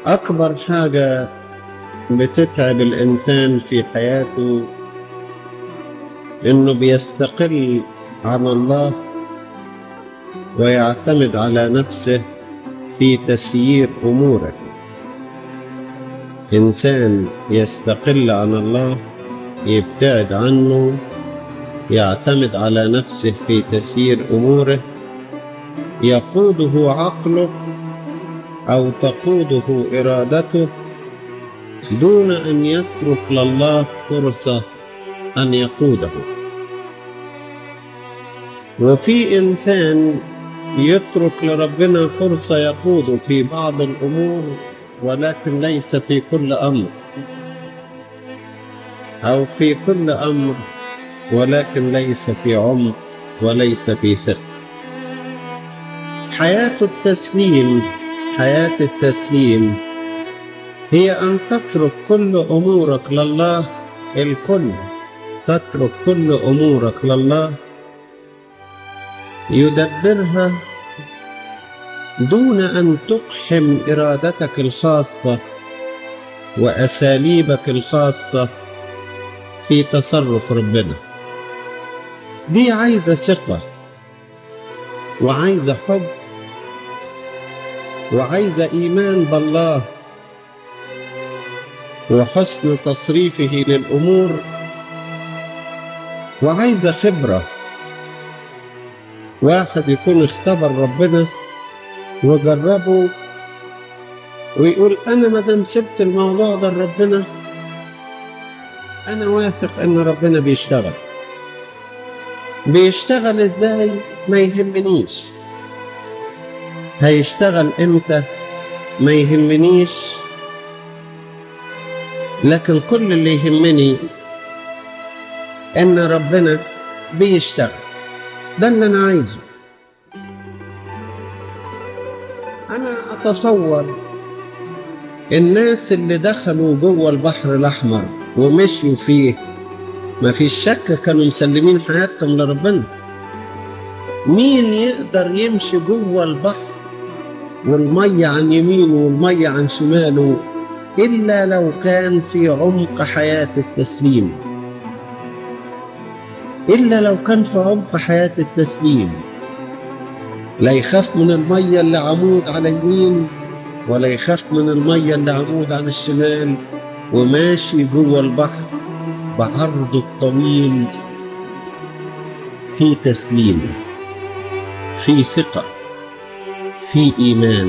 أكبر حاجة بتتعب الإنسان في حياته إنه بيستقل عن الله ويعتمد على نفسه في تسيير أموره إنسان يستقل عن الله يبتعد عنه يعتمد على نفسه في تسيير أموره يقوده عقله أو تقوده إرادته دون أن يترك لله فرصة أن يقوده وفي إنسان يترك لربنا فرصة يقوده في بعض الأمور ولكن ليس في كل أمر أو في كل أمر ولكن ليس في عمق وليس في ثقة حياة التسليم حياة التسليم هي أن تترك كل أمورك لله الكل تترك كل أمورك لله يدبرها دون أن تقحم إرادتك الخاصة وأساليبك الخاصة في تصرف ربنا دي عايزة ثقة وعايزة حب وعايزة إيمان بالله وحسن تصريفه للأمور وعايزة خبرة واحد يكون اختبر ربنا وجربه ويقول أنا ما دام سبت الموضوع ده لربنا أنا واثق إن ربنا بيشتغل بيشتغل إزاي ما يهمنيش هيشتغل إمتى ما يهمنيش لكن كل اللي يهمني إن ربنا بيشتغل ده اللي أنا عايزه أنا أتصور الناس اللي دخلوا جوه البحر الأحمر ومشيوا فيه ما فيش شك كانوا مسلمين حياتهم لربنا مين يقدر يمشي جوه البحر والمية عن يمينه والمية عن شماله إلا لو كان في عمق حياة التسليم إلا لو كان في عمق حياة التسليم لا يخاف من المية اللي عمود على يمين ولا يخاف من المية اللي عمود عن الشمال وماشي جوه البحر بعرضه الطويل في تسليم في ثقة في إيمان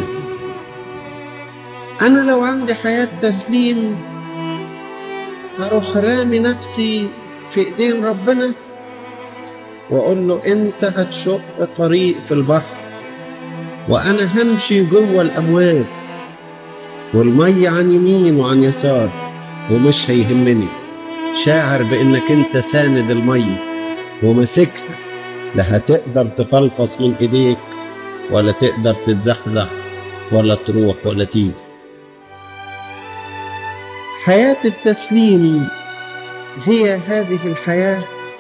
أنا لو عندي حياة تسليم هروح رامي نفسي في إيدين ربنا وأقول له أنت هتشق طريق في البحر وأنا همشي جوه الأمواج والمية عن يمين وعن يسار ومش هيهمني شاعر بإنك أنت ساند المية وماسكها لا هتقدر تفلفص من إيديك ولا تقدر تتزحزح ولا تروح ولا تيجي حياة التسليم هي هذه الحياة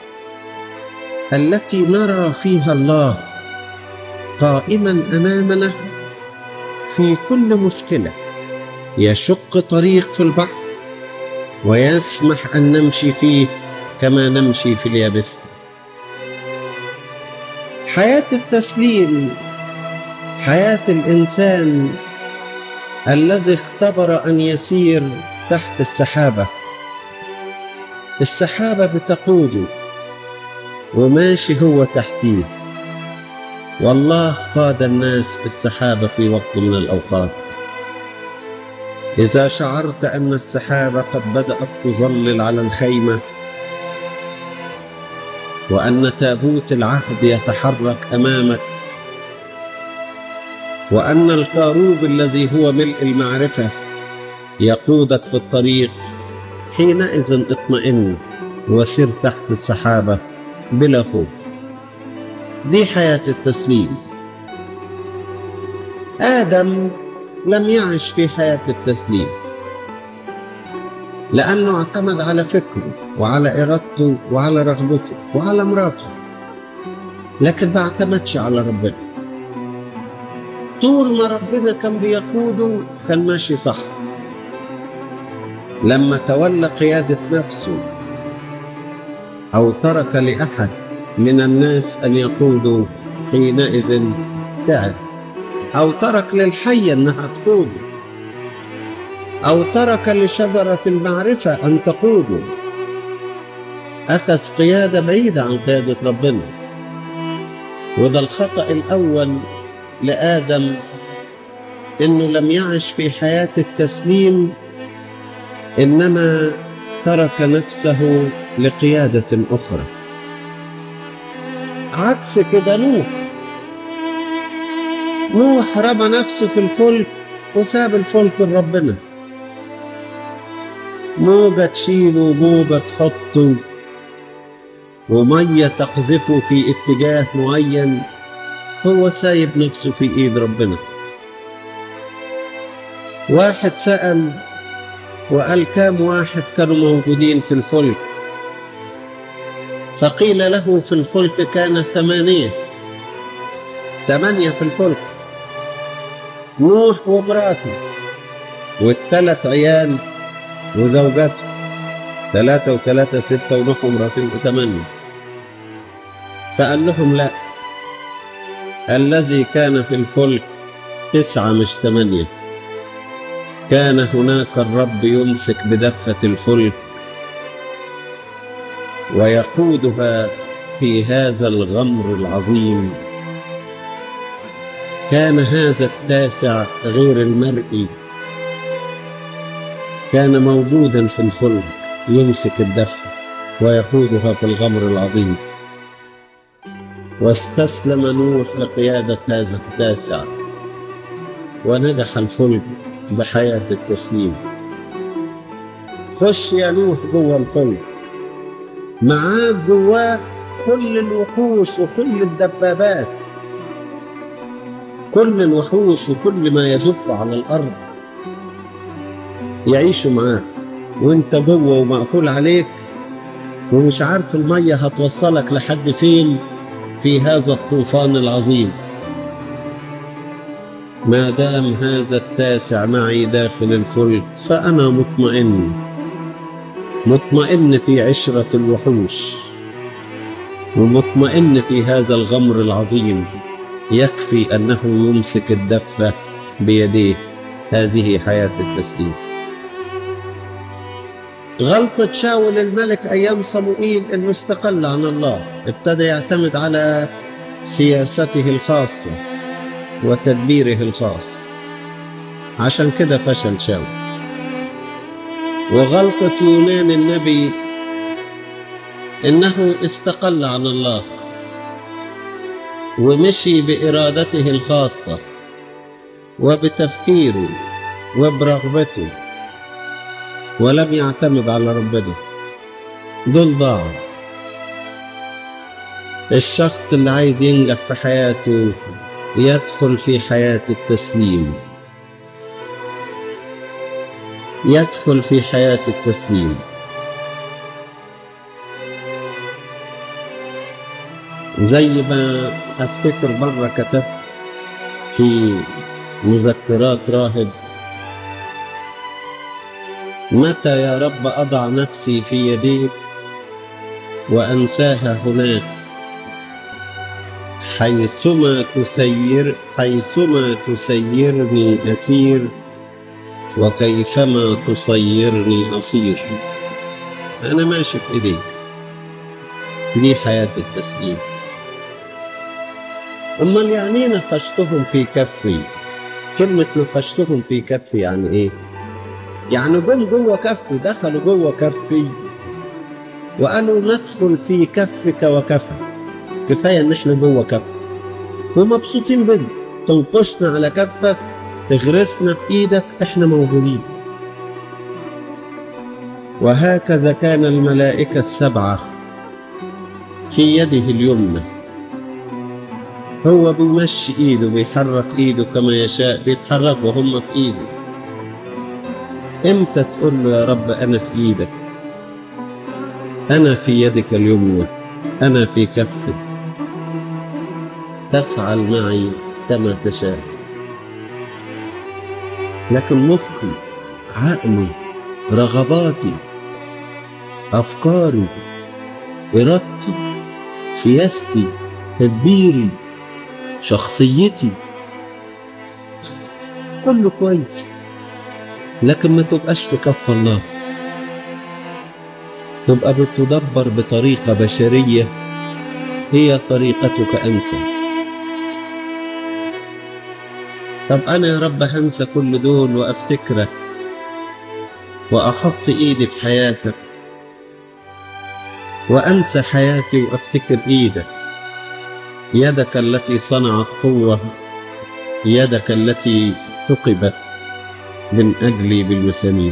التي نرى فيها الله قائما أمامنا في كل مشكلة يشق طريق في البحر ويسمح أن نمشي فيه كما نمشي في اليابسة حياة التسليم حياة الإنسان الذي اختبر أن يسير تحت السحابة السحابة بتقوده وماشي هو تحتيه والله قاد الناس بالسحابة في وقت من الأوقات إذا شعرت أن السحابة قد بدأت تظلل على الخيمة وأن تابوت العهد يتحرك أمامك وأن الكاروب الذي هو ملء المعرفة يقودك في الطريق حينئذ اطمئن وسر تحت السحابة بلا خوف دي حياة التسليم آدم لم يعش في حياة التسليم لأنه اعتمد على فكره وعلى إرادته وعلى رغبته وعلى مراته لكن ما اعتمدش على ربنا طول ما ربنا كان بيقوده كان ماشي صح لما تولى قيادة نفسه أو ترك لأحد من الناس أن يقودوا حينئذ تعب أو ترك للحية أنها تقوده أو ترك لشجرة المعرفة أن تقوده أخذ قيادة بعيدة عن قيادة ربنا وده الخطأ الأول لآدم إنه لم يعش في حياة التسليم إنما ترك نفسه لقيادة أخرى عكس كده نوح نوح رمى نفسه في الفلك وساب الفلك لربنا موجة تشيله وموجة تحطه ومية تقذفه في اتجاه معين هو سايب نفسه في ايد ربنا واحد سأل وقال كام واحد كانوا موجودين في الفلك فقيل له في الفلك كان ثمانية ثمانية في الفلك نوح ومراته والثلاث عيال وزوجته ثلاثة وثلاثة ستة ونوح ومراته وثمانية فقال لهم لا الذي كان في الفلك تسعة مش ثمانية كان هناك الرب يمسك بدفة الفلك ويقودها في هذا الغمر العظيم كان هذا التاسع غير المرئي كان موجودا في الفلك يمسك الدفة ويقودها في الغمر العظيم واستسلم نوح لقيادة هذا التاسع ونجح الفلك بحياة التسليم خش يا نوح جوه الفلك معاه جواه كل الوحوش وكل الدبابات كل الوحوش وكل ما يدب على الأرض يعيشوا معاه وانت جوه ومقفول عليك ومش عارف المية هتوصلك لحد فين في هذا الطوفان العظيم ما دام هذا التاسع معي داخل الفلك فأنا مطمئن مطمئن في عشرة الوحوش ومطمئن في هذا الغمر العظيم يكفي أنه يمسك الدفة بيديه هذه حياة التسليم غلطة شاول الملك أيام صموئيل أنه استقل عن الله ابتدى يعتمد على سياسته الخاصة وتدبيره الخاص عشان كده فشل شاول وغلطة يونان النبي إنه استقل عن الله ومشي بإرادته الخاصة وبتفكيره وبرغبته ولم يعتمد على ربنا دول ضاعوا الشخص اللي عايز ينجح في حياته يدخل في حياة التسليم يدخل في حياة التسليم زي ما أفتكر مرة كتبت في مذكرات راهب متى يا رب أضع نفسي في يديك وأنساها هناك حيثما تسير حيثما تسيرني أسير وكيفما تصيرني أصير أنا ماشي في إيديك دي حياة التسليم أمال يعني إيه نقشتهم في كفي كلمة نقشتهم في كفي يعني إيه يعني جم جوه كفي دخلوا جوه كفي وقالوا ندخل في كفك وكفى كفايه ان احنا جوه كفك ومبسوطين بنا تنقشنا على كفك تغرسنا في ايدك احنا موجودين وهكذا كان الملائكة السبعة في يده اليمنى هو بيمشي ايده بيحرك ايده كما يشاء بيتحرك وهم في ايده امتى تقول له يا رب انا في ايدك انا في يدك اليمنى انا في كفك تفعل معي كما تشاء لكن مخي عقلي رغباتي أفكاري إرادتي سياستي تدبيري شخصيتي كله كويس لكن ما تبقاش في كف الله تبقى بتدبر بطريقة بشرية هي طريقتك أنت طب أنا يا رب هنسى كل دول وأفتكرك وأحط إيدي في حياتك وأنسى حياتي وأفتكر إيدك يدك التي صنعت قوة يدك التي ثقبت من أجلي بالمسامير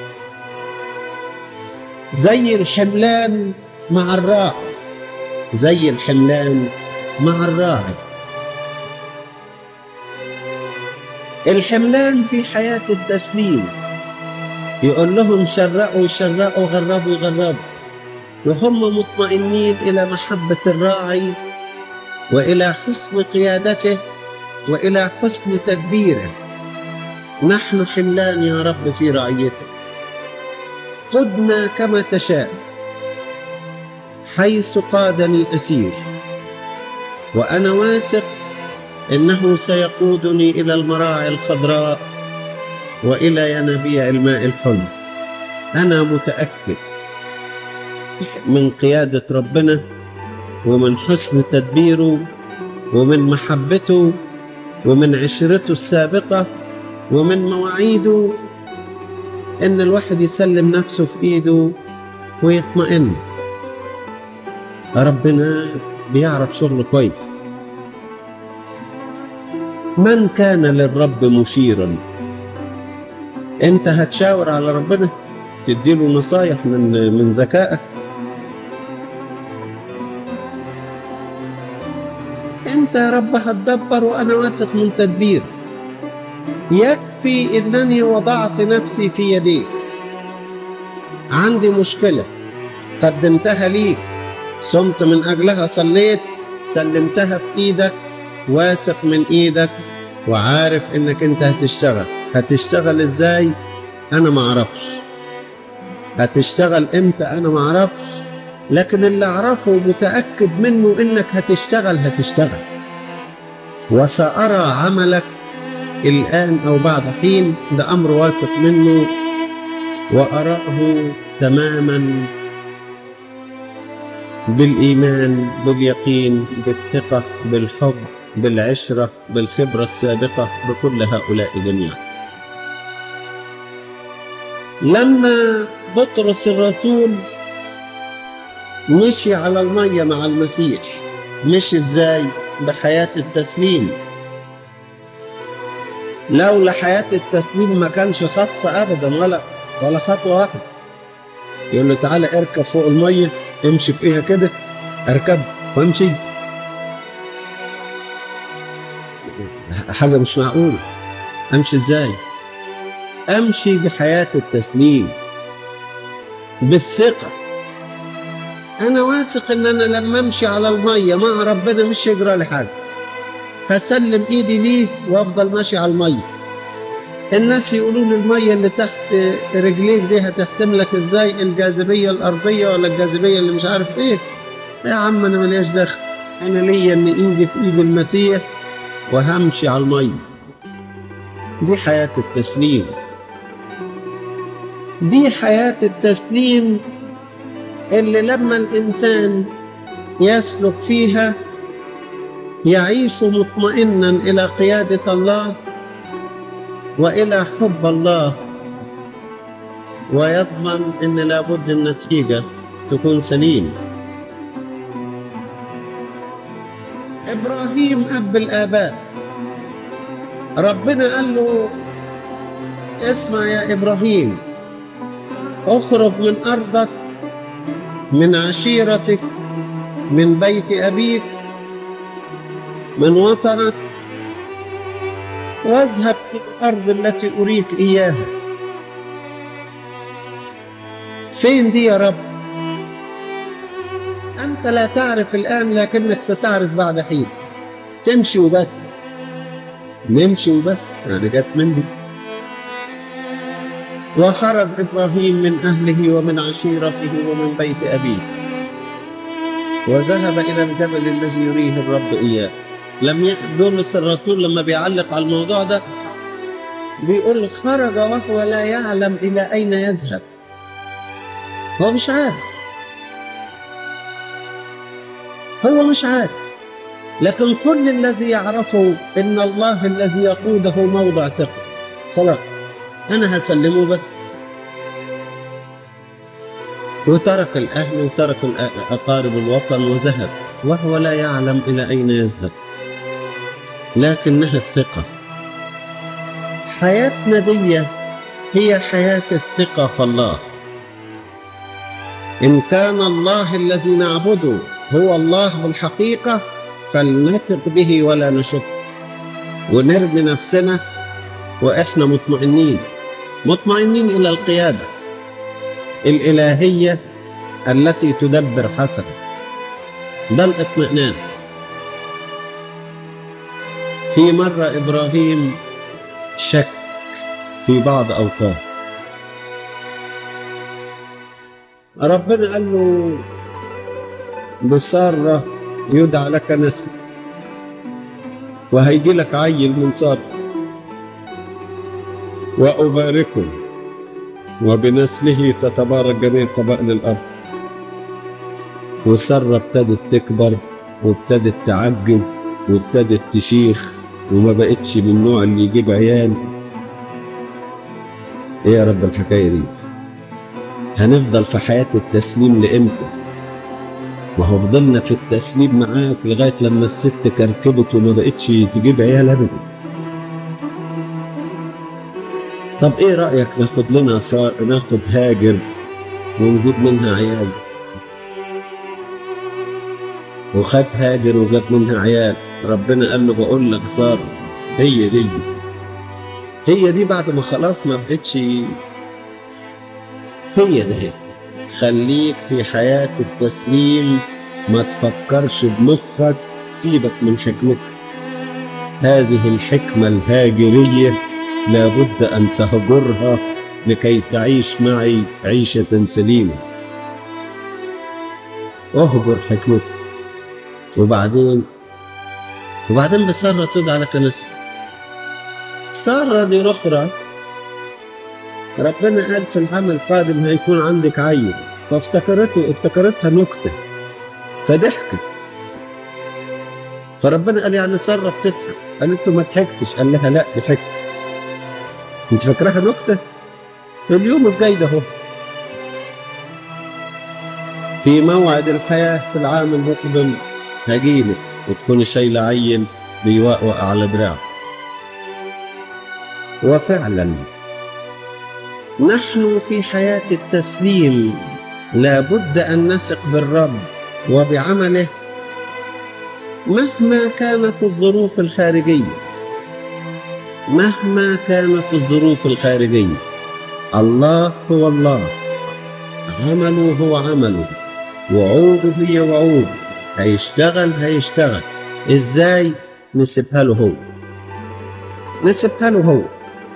زي الحملان مع الراعي زي الحملان مع الراعي الحملان في حياة التسليم يقول لهم شرقوا شرقوا غربوا غربوا وهم مطمئنين إلى محبة الراعي وإلى حسن قيادته وإلى حسن تدبيره نحن حملان يا رب في رعيتك قدنا كما تشاء حيث قادني أسير وأنا واثق إنه سيقودني إلى المراعي الخضراء وإلى ينابيع الماء الحلو أنا متأكد من قيادة ربنا ومن حسن تدبيره ومن محبته ومن عشرته السابقة ومن مواعيده إن الواحد يسلم نفسه في إيده ويطمئن ربنا بيعرف شغله كويس من كان للرب مشيرا انت هتشاور على ربنا تديله نصايح من من ذكائك انت يا رب هتدبر وانا واثق من تدبير يكفي انني وضعت نفسي في يديك عندي مشكله قدمتها ليك صمت من اجلها صليت سلمتها في ايدك واثق من ايدك وعارف انك انت هتشتغل هتشتغل ازاي انا ما اعرفش هتشتغل امتى انا ما اعرفش لكن اللي اعرفه متاكد منه انك هتشتغل هتشتغل وسارى عملك الان او بعد حين ده امر واثق منه واراه تماما بالايمان باليقين بالثقه بالحب بالعشره بالخبره السابقه بكل هؤلاء جميعا لما بطرس الرسول مشي على الميه مع المسيح مشي ازاي بحياه التسليم لولا حياه التسليم ما كانش خط ابدا ولا ولا خطوه واحده يقول له تعالى اركب فوق الميه امشي في ايها كده اركب وامشي حاجه مش معقوله امشي ازاي امشي بحياه التسليم بالثقه انا واثق ان انا لما امشي على الميه مع ربنا مش يجرى لي حاجه هسلم ايدي ليه وافضل ماشي على الميه الناس يقولوا لي الميه اللي تحت رجليك دي هتحتملك ازاي الجاذبيه الارضيه ولا الجاذبيه اللي مش عارف ايه يا عم انا ملياش دخل انا ليا ان ايدي في ايد المسيح وهمشي على الميه دي حياه التسليم دي حياه التسليم اللي لما الانسان يسلك فيها يعيش مطمئنا الى قياده الله والى حب الله ويضمن ان لابد النتيجه تكون سليمه ابراهيم اب الاباء ربنا قال له اسمع يا ابراهيم اخرج من ارضك من عشيرتك من بيت ابيك من وطنك واذهب في الارض التي اريك اياها فين دي يا رب انت لا تعرف الان لكنك ستعرف بعد حين تمشي وبس نمشي وبس يعني جت من دي وخرج إبراهيم من أهله ومن عشيرته ومن بيت أبيه وذهب إلى الجبل الذي يريه الرب إياه لم يونس الرسول لما بيعلق على الموضوع ده بيقول خرج وهو لا يعلم إلى أين يذهب هو مش عارف هو مش عارف لكن كل الذي يعرفه ان الله الذي يقوده موضع ثقه خلاص انا هسلمه بس وترك الاهل وترك اقارب الوطن وذهب وهو لا يعلم الى اين يذهب لكنها الثقه حياتنا دي هي حياه الثقه في الله ان كان الله الذي نعبده هو الله بالحقيقه فلنثق به ولا نشك ونرمي نفسنا واحنا مطمئنين مطمئنين الى القياده الالهيه التي تدبر حسنا ده الاطمئنان في مره ابراهيم شك في بعض اوقات ربنا قال له بساره يدعى لك نسل وهيجي لك عيل من صار وأباركه وبنسله تتبارك جميع قبائل الأرض وسارة ابتدت تكبر وابتدت تعجز وابتدت تشيخ وما بقتش من النوع اللي يجيب عيال ايه يا رب الحكايه دي هنفضل في حياه التسليم لامتى وهو فضلنا في التسليم معاك لغايه لما الست كركبت وما بقتش تجيب عيال ابدا طب ايه رايك ناخد لنا صار ناخد هاجر ونجيب منها عيال وخد هاجر وجاب منها عيال ربنا قال له بقول لك صار هي دي هي دي بعد ما خلاص ما بقتش هي ده هي خليك في حياة التسليم ما تفكرش بمخك سيبك من حكمتك هذه الحكمة الهاجرية لابد أن تهجرها لكي تعيش معي عيشة سليمة اهجر حكمتك وبعدين وبعدين بسارة تدعى لك نسل سارة دي أخرى ربنا قال في العام القادم هيكون عندك عيل فافتكرته افتكرتها نكتة فضحكت فربنا قال يعني سارة بتضحك قالت له ما ضحكتش قال لها لا ضحكت انت فاكراها نكتة اليوم الجاي ده اهو في موعد الحياة في العام المقبل هجيلك وتكوني شايلة عيل بيوقوق على دراعك وفعلا نحن في حياة التسليم لابد أن نثق بالرب وبعمله مهما كانت الظروف الخارجية مهما كانت الظروف الخارجية الله هو الله عمله هو عمله وعوده هي وعوده هيشتغل هيشتغل ازاي نسيبها له هو نسيبها له هو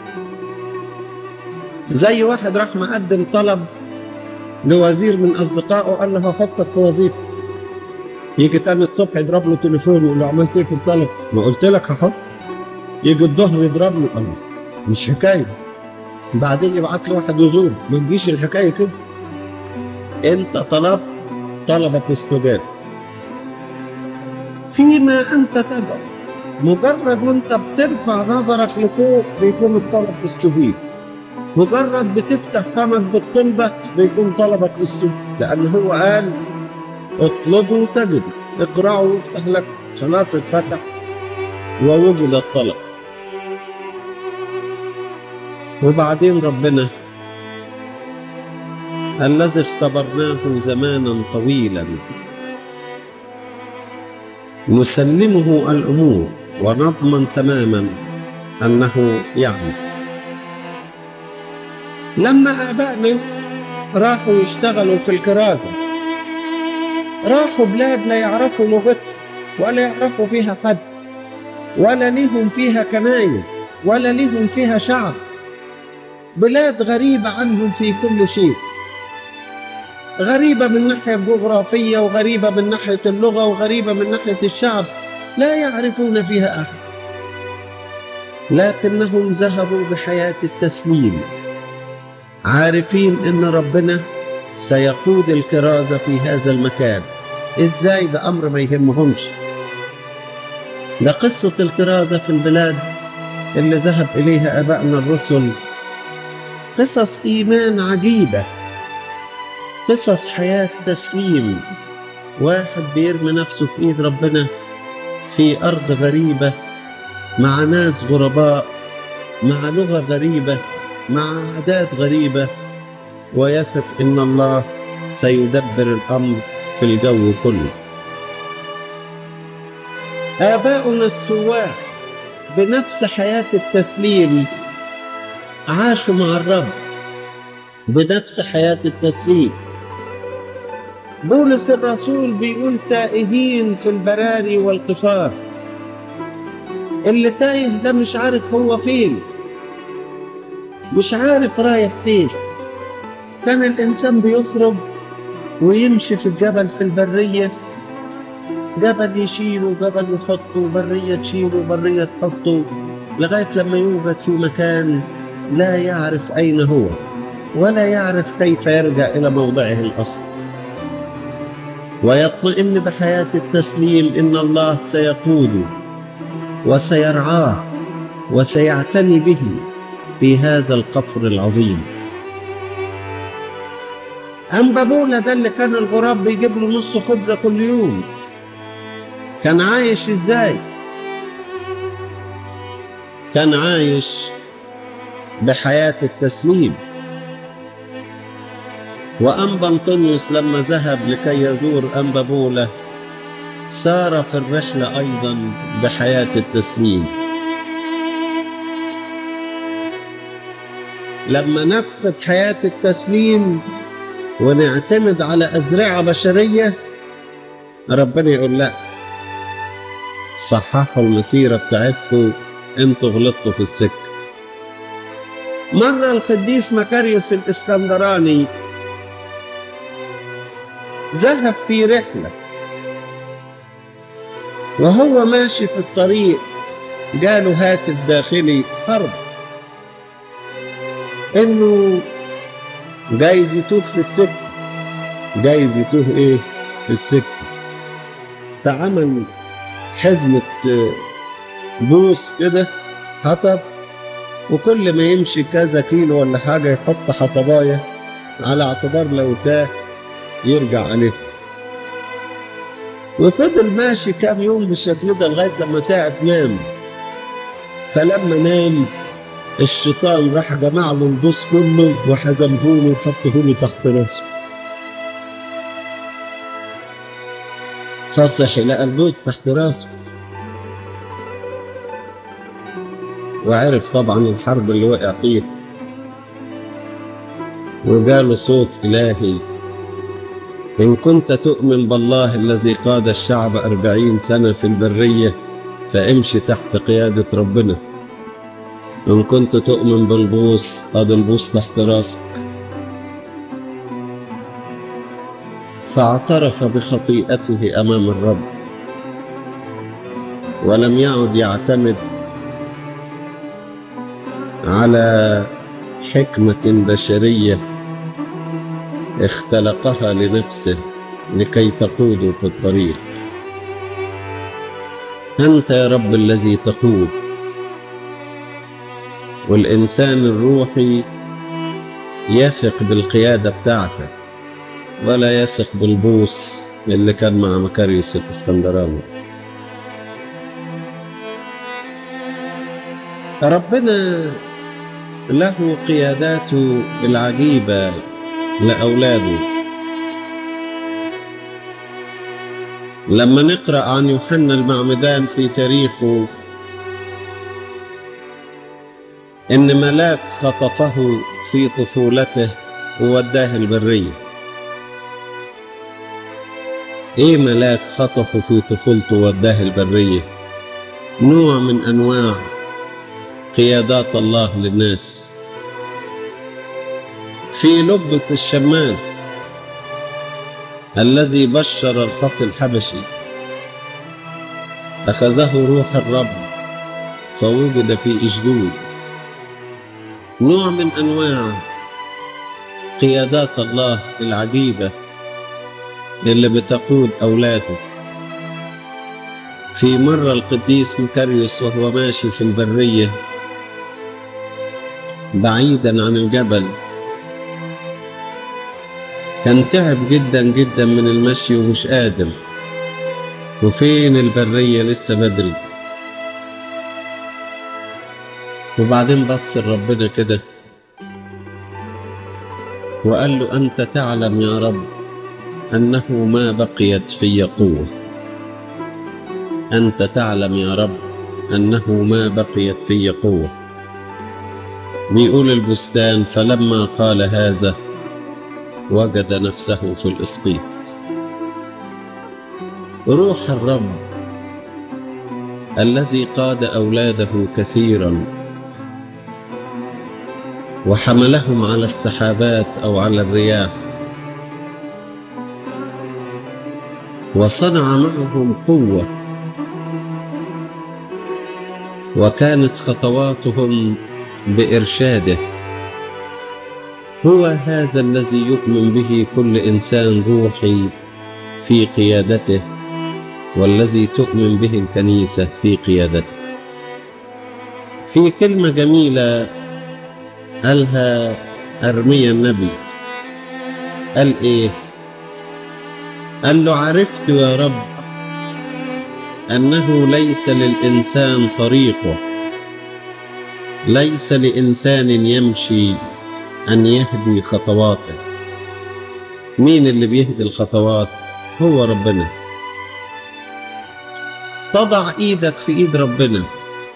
زي واحد راح مقدم طلب لوزير من اصدقائه قال له هحطك في وظيفه يجي تاني الصبح يضرب له تليفون يقول له عملت ايه في الطلب؟ ما قلت لك هحط يجي الظهر يضرب له قال له مش حكايه بعدين يبعت له واحد يزور ما تجيش الحكايه كده انت طلبت طلبك استجاب فيما انت تدعو مجرد وانت بترفع نظرك لفوق بيكون الطلب استجيب مجرد بتفتح فمك بالطلبة بيكون طلبك استجيب لأن هو قال اطلبوا تجدوا اقرأوا يفتح لك خلاص اتفتح ووجد الطلب وبعدين ربنا الذي اختبرناه زمانا طويلا نسلمه الامور ونضمن تماما انه يعمل لما ابائنا راحوا يشتغلوا في الكرازه راحوا بلاد لا يعرفوا لغتها ولا يعرفوا فيها حد ولا ليهم فيها كنايس ولا ليهم فيها شعب بلاد غريبة عنهم في كل شيء غريبة من الناحية الجغرافية وغريبة من ناحية اللغة وغريبة من ناحية الشعب لا يعرفون فيها أحد لكنهم ذهبوا بحياة التسليم عارفين ان ربنا سيقود الكرازة في هذا المكان ازاي ده امر ما يهمهمش ده قصة الكرازة في البلاد اللي ذهب اليها ابائنا الرسل قصص ايمان عجيبة قصص حياة تسليم واحد بيرمي نفسه في ايد ربنا في ارض غريبة مع ناس غرباء مع لغة غريبة مع عادات غريبة ويثق ان الله سيدبر الامر في الجو كله اباؤنا السواح بنفس حياه التسليم عاشوا مع الرب بنفس حياه التسليم بولس الرسول بيقول تائهين في البراري والقفار اللي تايه ده مش عارف هو فين مش عارف رايح فين كان الإنسان بيخرج ويمشي في الجبل في البرية جبل يشيله جبل يحطه برية تشيله برية تحطه لغاية لما يوجد في مكان لا يعرف أين هو ولا يعرف كيف يرجع إلى موضعه الأصلي ويطمئن بحياة التسليم إن الله سيقوده وسيرعاه وسيعتني به في هذا القفر العظيم أنبابولا ده اللي كان الغراب بيجيب له نص خبزة كل يوم كان عايش ازاي كان عايش بحياة التسليم وأنبا أنطونيوس لما ذهب لكي يزور أنبابولا سار في الرحلة أيضا بحياة التسليم لما نفقد حياة التسليم ونعتمد على أزرعة بشرية ربنا يقول لا صححوا المسيرة بتاعتكم انتوا غلطتوا في السكة مرة القديس مكاريوس الإسكندراني ذهب في رحلة وهو ماشي في الطريق جاله هاتف داخلي حرب انه جايز يتوه في السكة جايز يتوه ايه في السكة فعمل حزمة بوس كده حطب وكل ما يمشي كذا كيلو ولا حاجة يحط حطباية على اعتبار لو تاه يرجع عليه وفضل ماشي كام يوم بالشكل ده لغاية لما تعب نام فلما نام الشيطان راح جمع له البوس كله وحزمه له وحطه له تحت راسه فصح لقى البوس تحت راسه وعرف طبعا الحرب اللي وقع فيها وجاله صوت إلهي إن كنت تؤمن بالله الذي قاد الشعب أربعين سنة في البرية فامشي تحت قيادة ربنا إن كنت تؤمن بالبوس قد البوس تحت راسك فاعترف بخطيئته أمام الرب ولم يعد يعتمد على حكمة بشرية اختلقها لنفسه لكي تقوده في الطريق أنت يا رب الذي تقود والإنسان الروحي يثق بالقيادة بتاعتك ولا يثق بالبوس اللي كان مع مكاريوس الاسكندراني ربنا له قياداته العجيبة لأولاده لما نقرأ عن يوحنا المعمدان في تاريخه إن ملاك خطفه في طفولته ووداه البرية إيه ملاك خطفه في طفولته ووداه البرية نوع من أنواع قيادات الله للناس في لبس الشماس الذي بشر الخص الحبشي أخذه روح الرب فوجد في إجدود نوع من أنواع قيادات الله العجيبة اللي بتقود أولاده في مرة القديس مكاريوس وهو ماشي في البرية بعيدا عن الجبل كان تعب جدا جدا من المشي ومش قادر وفين البرية لسه بدري وبعدين بص لربنا كده وقال له أنت تعلم يا رب أنه ما بقيت في قوة أنت تعلم يا رب أنه ما بقيت في قوة بيقول البستان فلما قال هذا وجد نفسه في الإسقيط روح الرب الذي قاد أولاده كثيرا وحملهم على السحابات أو على الرياح وصنع معهم قوة وكانت خطواتهم بإرشاده هو هذا الذي يؤمن به كل إنسان روحي في قيادته والذي تؤمن به الكنيسة في قيادته في كلمة جميلة قالها أرميا النبي قال إيه قال له عرفت يا رب أنه ليس للإنسان طريقه ليس لإنسان يمشي أن يهدي خطواته مين اللي بيهدي الخطوات هو ربنا تضع ايدك في ايد ربنا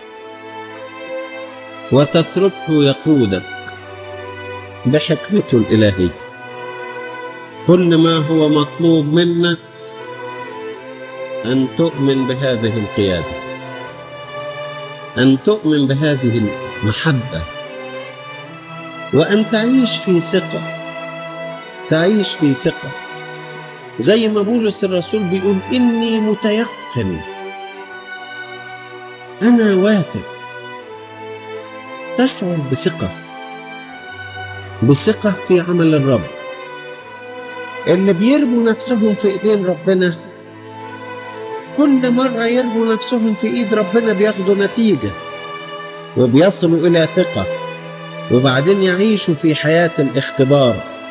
وتتركه يقودك بحكمته الالهيه كل ما هو مطلوب منك ان تؤمن بهذه القياده ان تؤمن بهذه المحبه وان تعيش في ثقه تعيش في ثقه زي ما بولس الرسول بيقول اني متيقن أنا واثق تشعر بثقة بثقة في عمل الرب اللي بيرموا نفسهم في إيدين ربنا كل مرة يرموا نفسهم في إيد ربنا بياخدوا نتيجة وبيصلوا إلى ثقة وبعدين يعيشوا في حياة الاختبار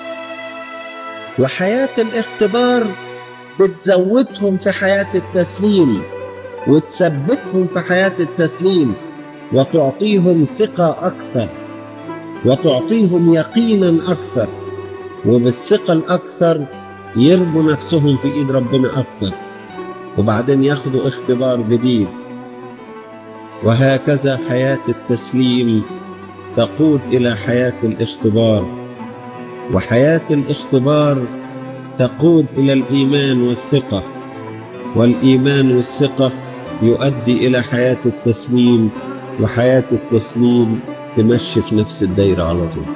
وحياة الاختبار بتزودهم في حياة التسليم وتثبتهم في حياة التسليم وتعطيهم ثقة أكثر وتعطيهم يقينا أكثر وبالثقة الأكثر يرموا نفسهم في إيد ربنا أكثر وبعدين ياخدوا اختبار جديد وهكذا حياة التسليم تقود إلى حياة الاختبار وحياة الاختبار تقود إلى الإيمان والثقة والإيمان والثقة يؤدي إلى حياة التسليم وحياة التسليم تمشي في نفس الدايرة على طول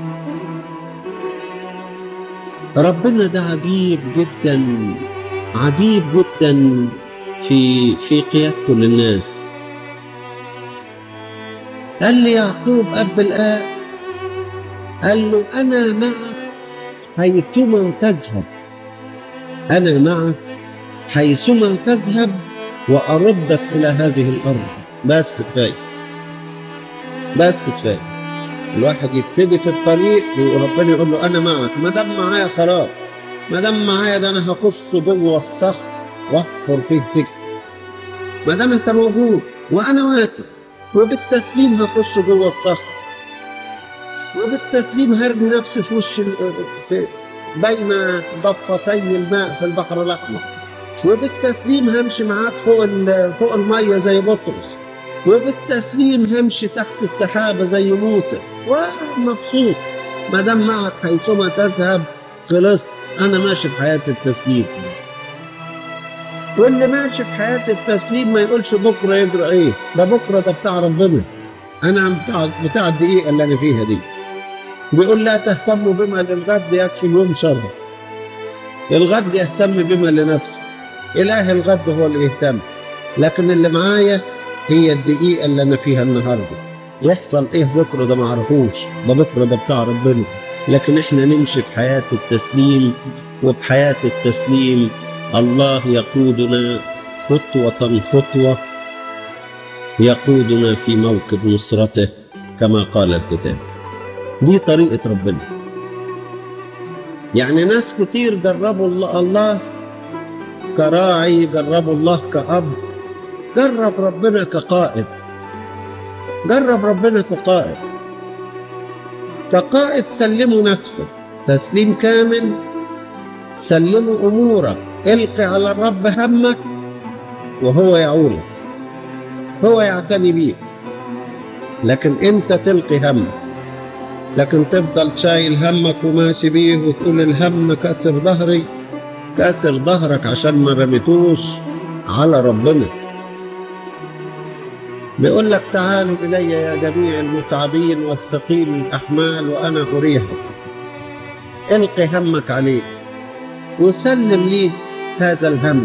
ربنا ده عجيب جدا عجيب جدا في في قيادته للناس قال لي يعقوب أب الآب قال له أنا معك حيثما تذهب أنا معك حيثما تذهب وأردك إلى هذه الأرض بس كفاية بس كفاية الواحد يبتدي في الطريق وربنا يقول له أنا معك ما دام معايا خلاص ما دام معايا ده أنا هخش جوه الصخر واحفر فيه سجن ما دام أنت موجود وأنا واثق وبالتسليم هخش جوه الصخر وبالتسليم هرمي نفسي في وش في بين ضفتي الماء في البحر الأحمر وبالتسليم همشي معاك فوق فوق الميه زي بطرس وبالتسليم همشي تحت السحابه زي موسى ومبسوط ما دام معك حيثما تذهب خلص انا ماشي في حياه التسليم واللي ماشي في حياه التسليم ما يقولش بكره يجرى ايه ده بكره ده بتاع ربنا انا بتاع بتاع الدقيقه اللي انا فيها دي بيقول لا تهتموا بما للغد يكفي اليوم شر الغد يهتم بما لنفسه إله الغد هو اللي يهتم لكن اللي معايا هي الدقيقة اللي أنا فيها النهاردة يحصل إيه بكرة ده معرفوش ده بكرة ده بتاع ربنا لكن إحنا نمشي في حياة التسليم وبحياة التسليم الله يقودنا خطوة خطوة يقودنا في موكب نصرته كما قال الكتاب دي طريقة ربنا يعني ناس كتير جربوا الله, الله كراعي جربوا الله كأب جرب ربنا كقائد جرب ربنا كقائد كقائد سلموا نفسك تسليم كامل سلموا أمورك القي على الرب همك وهو يعولك هو يعتني بيك لكن انت تلقي همك لكن تفضل شايل همك وماشي بيه وتقول الهم كسر ظهري كسر ظهرك عشان ما رميتوش على ربنا بيقول لك تعالوا إلي يا جميع المتعبين والثقيل الأحمال وأنا أريحكم القي همك عليه وسلم لي هذا الهم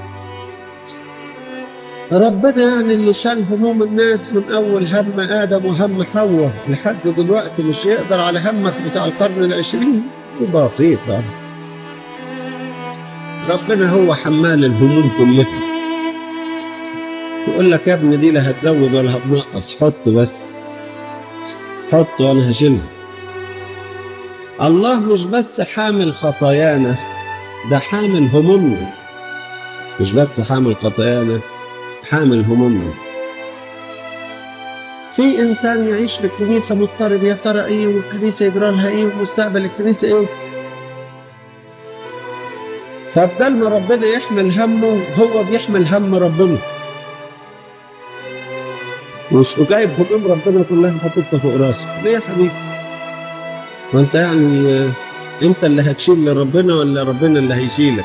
ربنا يعني اللي شال هموم الناس من أول هم آدم وهم حواء لحد دلوقتي مش يقدر على همك بتاع القرن العشرين بسيطة ربنا هو حمال الهموم كلها يقول لك يا ابني دي لا هتزود ولا هتنقص حط بس حط وانا هشيلها الله مش بس حامل خطايانا ده حامل همومنا مش بس حامل خطايانا حامل همومنا في انسان يعيش في الكنيسه مضطرب يا ترى ايه والكنيسه يجرى لها ايه ومستقبل الكنيسه ايه فبدل ما ربنا يحمل همه هو بيحمل هم ربنا مش جايب هموم ربنا كلها حاططها فوق راسه ليه يا حبيبي وانت يعني انت اللي هتشيل لربنا ولا ربنا اللي هيشيلك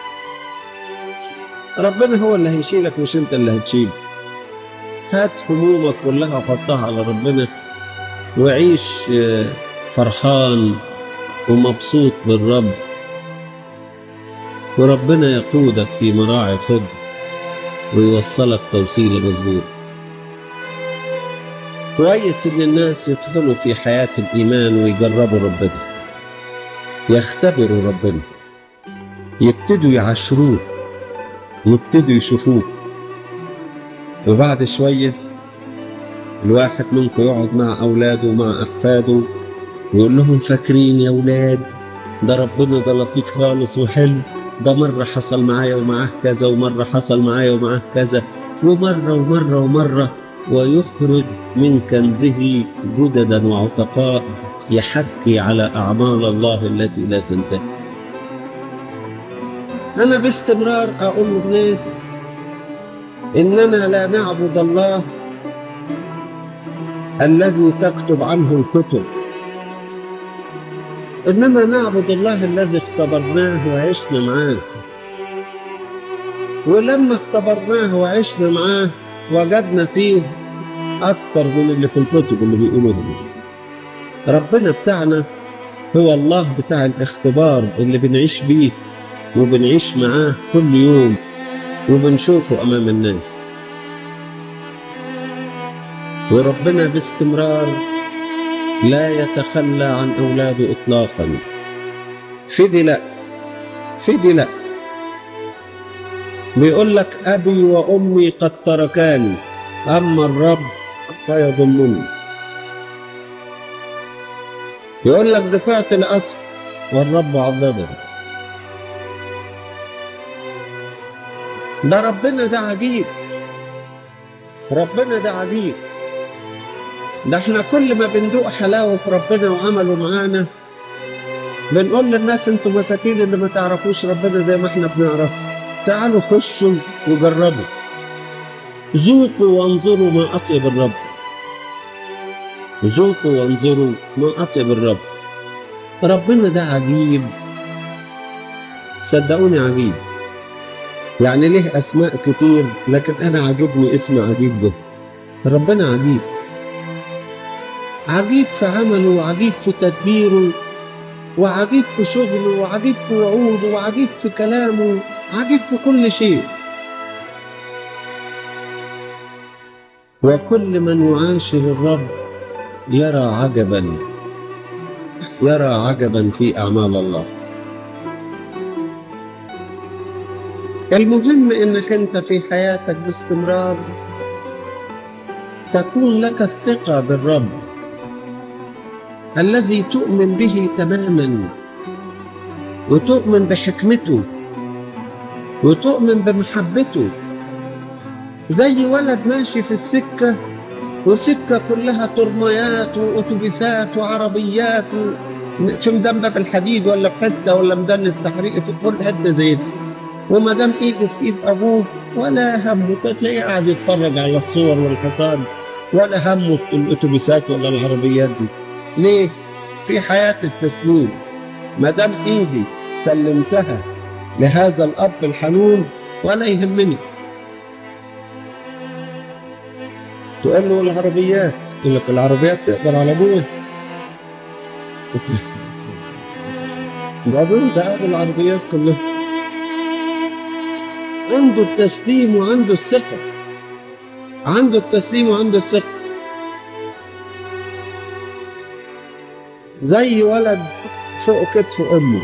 ربنا هو اللي هيشيلك مش انت اللي هتشيل هات همومك كلها وحطها على ربنا وعيش فرحان ومبسوط بالرب وربنا يقودك في مراعي خضر ويوصلك توصيل مظبوط كويس ان الناس يدخلوا في حياة الايمان ويجربوا ربنا يختبروا ربنا يبتدوا يعاشروه يبتدوا يشوفوه وبعد شوية الواحد منكم يقعد مع أولاده ومع أحفاده ويقول لهم فاكرين يا أولاد ده ربنا ده لطيف خالص وحلو ده مرة حصل معايا ومعاه كذا ومرة حصل معايا ومعاه كذا ومرة ومرة ومرة ويخرج من كنزه جددا وعتقاء يحكي على أعمال الله التي لا تنتهي أنا باستمرار أقول للناس إننا لا نعبد الله الذي تكتب عنه الكتب إنما نعبد الله الذي اختبرناه وعشنا معاه ولما اختبرناه وعشنا معاه وجدنا فيه أكتر من اللي في الكتب اللي بيقولوه ربنا بتاعنا هو الله بتاع الاختبار اللي بنعيش بيه وبنعيش معاه كل يوم وبنشوفه أمام الناس وربنا باستمرار لا يتخلى عن أولاده إطلاقا فدي لا فدي لا بيقول لك أبي وأمي قد تركاني أما الرب فيضمني يقول لك دفعت الأسر والرب عضدني ده ربنا ده عجيب ربنا ده عجيب ده احنا كل ما بندوق حلاوة ربنا وعمله معانا بنقول للناس انتوا مساكين اللي ما تعرفوش ربنا زي ما احنا بنعرف تعالوا خشوا وجربوا ذوقوا وانظروا ما أطيب الرب ذوقوا وانظروا ما أطيب الرب ربنا ده عجيب صدقوني عجيب يعني ليه أسماء كتير لكن أنا عجبني اسم عجيب ده ربنا عجيب عجيب في عمله وعجيب في تدبيره وعجيب في شغله وعجيب في وعوده وعجيب في كلامه عجيب في كل شيء وكل من يعاشر الرب يرى عجبا يرى عجبا في اعمال الله المهم انك انت في حياتك باستمرار تكون لك الثقه بالرب الذي تؤمن به تماما وتؤمن بحكمته وتؤمن بمحبته زي ولد ماشي في السكة وسكة كلها ترميات وأتوبيسات وعربيات في مدن الحديد ولا في حتة ولا مدن التحرير في كل حتة زي دي وما دام ايده في ايد ابوه ولا همه تلاقيه قاعد يتفرج على الصور والحيطان ولا همه الاتوبيسات ولا العربيات دي ليه؟ في حياة التسليم ما دام ايدي سلمتها لهذا الاب الحنون ولا يهمني تقول له العربيات يقول لك العربيات تقدر على ابويا ده ابوه ده ابو العربيات كلها عنده التسليم وعنده الثقة عنده التسليم وعنده الثقة زي ولد فوق كتف امه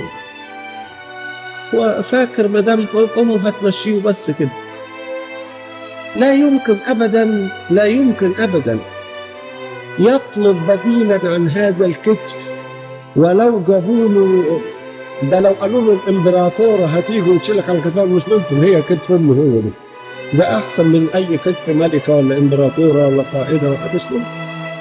وفاكر ما دام امه هتمشيه بس كده لا يمكن ابدا لا يمكن ابدا يطلب بديلا عن هذا الكتف ولو جابوا له ده لو قالوا له الامبراطوره هتيجي وتشيلك على كتفها مش ممكن هي كتف امه هو ده ده احسن من اي كتف ملكه ولا امبراطوره ولا قائده ولا مش ممكن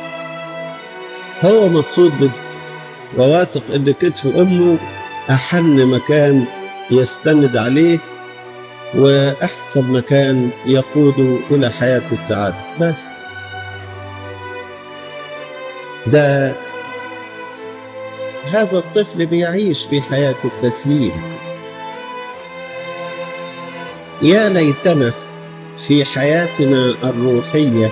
هو مبسوط بده وواثق ان كتف امه احن مكان يستند عليه واحسن مكان يقوده الى حياه السعاده بس ده هذا الطفل بيعيش في حياه التسليم يا ليتنا في حياتنا الروحيه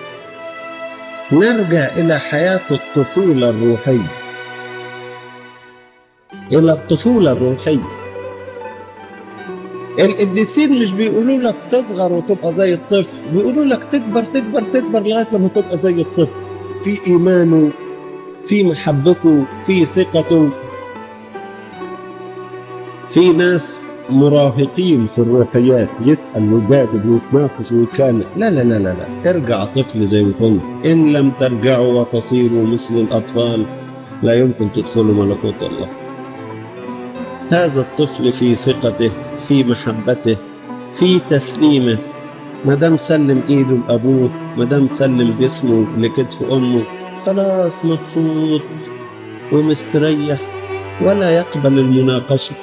نرجع الى حياه الطفوله الروحيه الى الطفوله الروحيه القديسين مش بيقولوا لك تصغر وتبقى زي الطفل بيقولوا لك تكبر تكبر تكبر لغايه لما تبقى زي الطفل في ايمانه في محبته في ثقته في ناس مراهقين في الروحيات يسأل ويجادل ويتناقش ويتخانق لا لا لا لا لا ارجع طفل زي ما كنت إن لم ترجعوا وتصيروا مثل الأطفال لا يمكن تدخلوا ملكوت الله هذا الطفل في ثقته في محبته في تسليمه ما دام سلم ايده لابوه ما دام سلم جسمه لكتف امه خلاص مبسوط ومستريح ولا يقبل المناقشه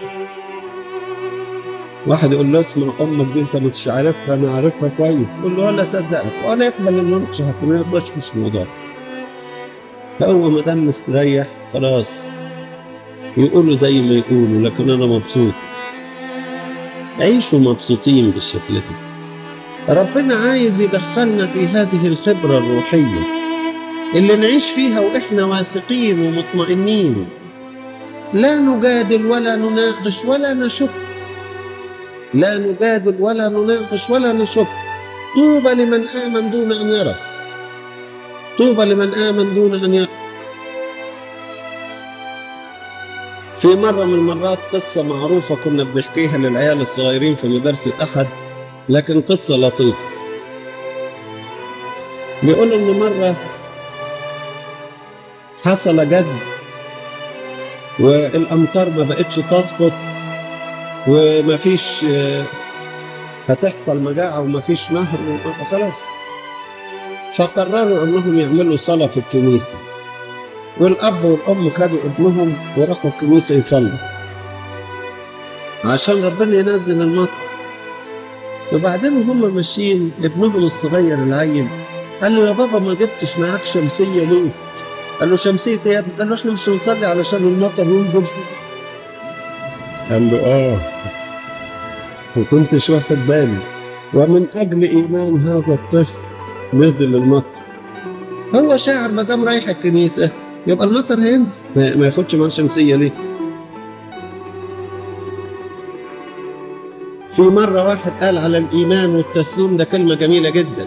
واحد يقول له اسمع امك دي انت مش عارفها انا عارفها كويس يقول له ولا صدقك ولا يقبل المناقشه حتى ما يرضاش مش موضوع فهو ما دام مستريح خلاص يقولوا زي ما يقولوا لكن انا مبسوط عيشوا مبسوطين بالشكل ده ربنا عايز يدخلنا في هذه الخبرة الروحية اللي نعيش فيها وإحنا واثقين ومطمئنين لا نجادل ولا نناقش ولا نشك لا نجادل ولا نناقش ولا نشك طوبى لمن آمن دون أن يرى طوبى لمن آمن دون أن يرى في مرة من المرات قصة معروفة كنا بنحكيها للعيال الصغيرين في مدرسة أحد لكن قصة لطيفة بيقول إن مرة حصل جد والأمطار ما بقتش تسقط ومفيش هتحصل مجاعة ومفيش نهر وخلاص فقرروا إنهم يعملوا صلاة في الكنيسة والأب والأم خدوا ابنهم وراحوا الكنيسة يصلوا عشان ربنا ينزل المطر وبعدين وهم ماشيين ابنهم الصغير العيل قال له يا بابا ما جبتش معاك شمسية ليه؟ قال له شمسية يا ابني؟ قال له احنا مش هنصلي علشان المطر ينزل قال له اه ما كنتش واخد بالي ومن أجل إيمان هذا الطفل نزل المطر هو شاعر ما دام رايح الكنيسة يبقى المطر هينزل ما ما ياخدش معاه شمسية ليه؟ في مرة واحد قال على الإيمان والتسليم ده كلمة جميلة جدا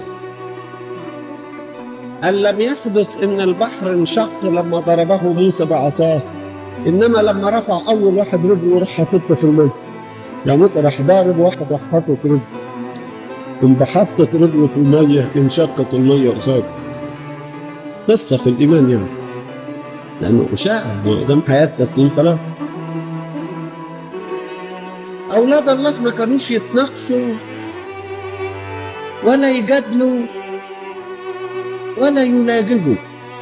قال لم يحدث إن البحر انشق لما ضربه موسى بعصاه إنما لما رفع أول واحد رجله راح حاططه في المية يعني موسى راح ضارب واحد راح حاطط رجله قام حطت رجله في المية انشقت المية قصاده قصة في الإيمان يعني لأنه شاعر ما دام حياة تسليم خلاص أولاد الله ما كانوش يتناقشوا ولا يجادلوا ولا يناجزوا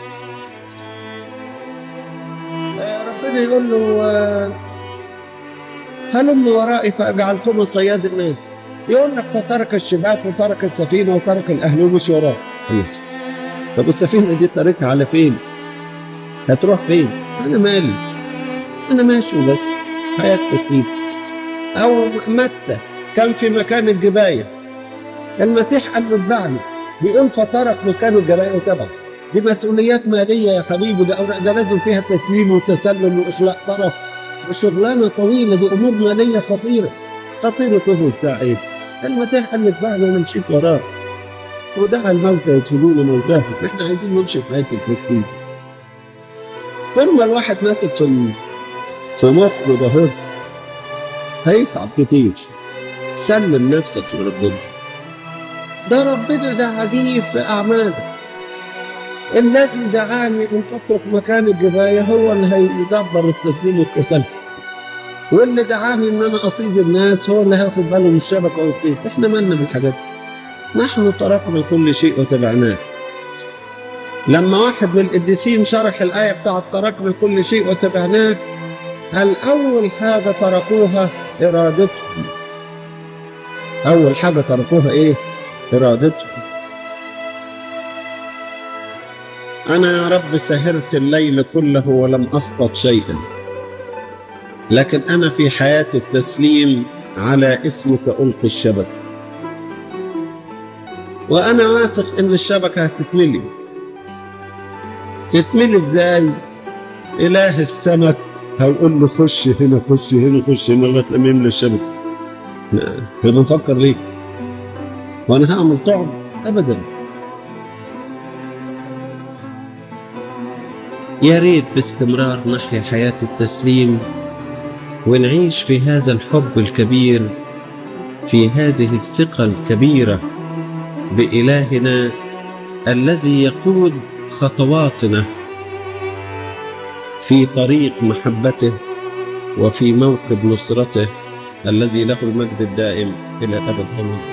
آه، ربنا يقول له آه، هلم ورائي فأجعلكم صياد الناس يقول لك فترك الشباك وترك السفينة وترك الأهل ومشي وراه خلاص. طب السفينة دي تاركها على فين؟ هتروح فين؟ أنا مالي أنا ماشي وبس حياة تسليم أو متى كان في مكان الجباية المسيح قال له اتبعني بيقول فترك مكان الجباية وتبعه دي مسؤوليات مالية يا حبيبي ده أوراق- ده لازم فيها تسليم وتسلم وإخلاء طرف وشغلانة طويلة دي أمور مالية خطيرة خطيرة طفل بتاع إيه؟ المسيح قال له اتبعني وأنا مشيت وراه ودعا الموتى يدفنون موتاهم احنا عايزين نمشي في حياة التسليم طول ما الواحد ماسك في ال- في مخه ده هو هيتعب كتير سلم نفسك لربنا ده ربنا ده عجيب في أعماله الذي دعاني أن أترك مكان الجباية هو اللي هيدبر التسليم والتسلم واللي دعاني ان انا اصيد الناس هو اللي هياخد باله من الشبكه والصيد احنا مالنا بالحاجات دي نحن تركنا كل شيء وتبعناه لما واحد من القديسين شرح الآية بتاعت تركنا كل شيء وتبعناه قال أول حاجة تركوها إرادتهم أول حاجة تركوها إيه؟ إرادتهم أنا يا رب سهرت الليل كله ولم أصطد شيئا لكن أنا في حياة التسليم على اسمك ألقي الشبكة وأنا واثق إن الشبكة هتتملي تتملي إزاي؟ إله السمك هيقول له خش هنا خش هنا خش هنا لغاية لما يملى الشبكة لا، احنا بنفكر ليه؟ وأنا هعمل طعم؟ أبدا يا ريت باستمرار نحيا حياة التسليم ونعيش في هذا الحب الكبير في هذه الثقة الكبيرة بإلهنا الذي يقود خطواتنا في طريق محبته وفي موكب نصرته الذي له المجد الدائم إلى الأبد آمين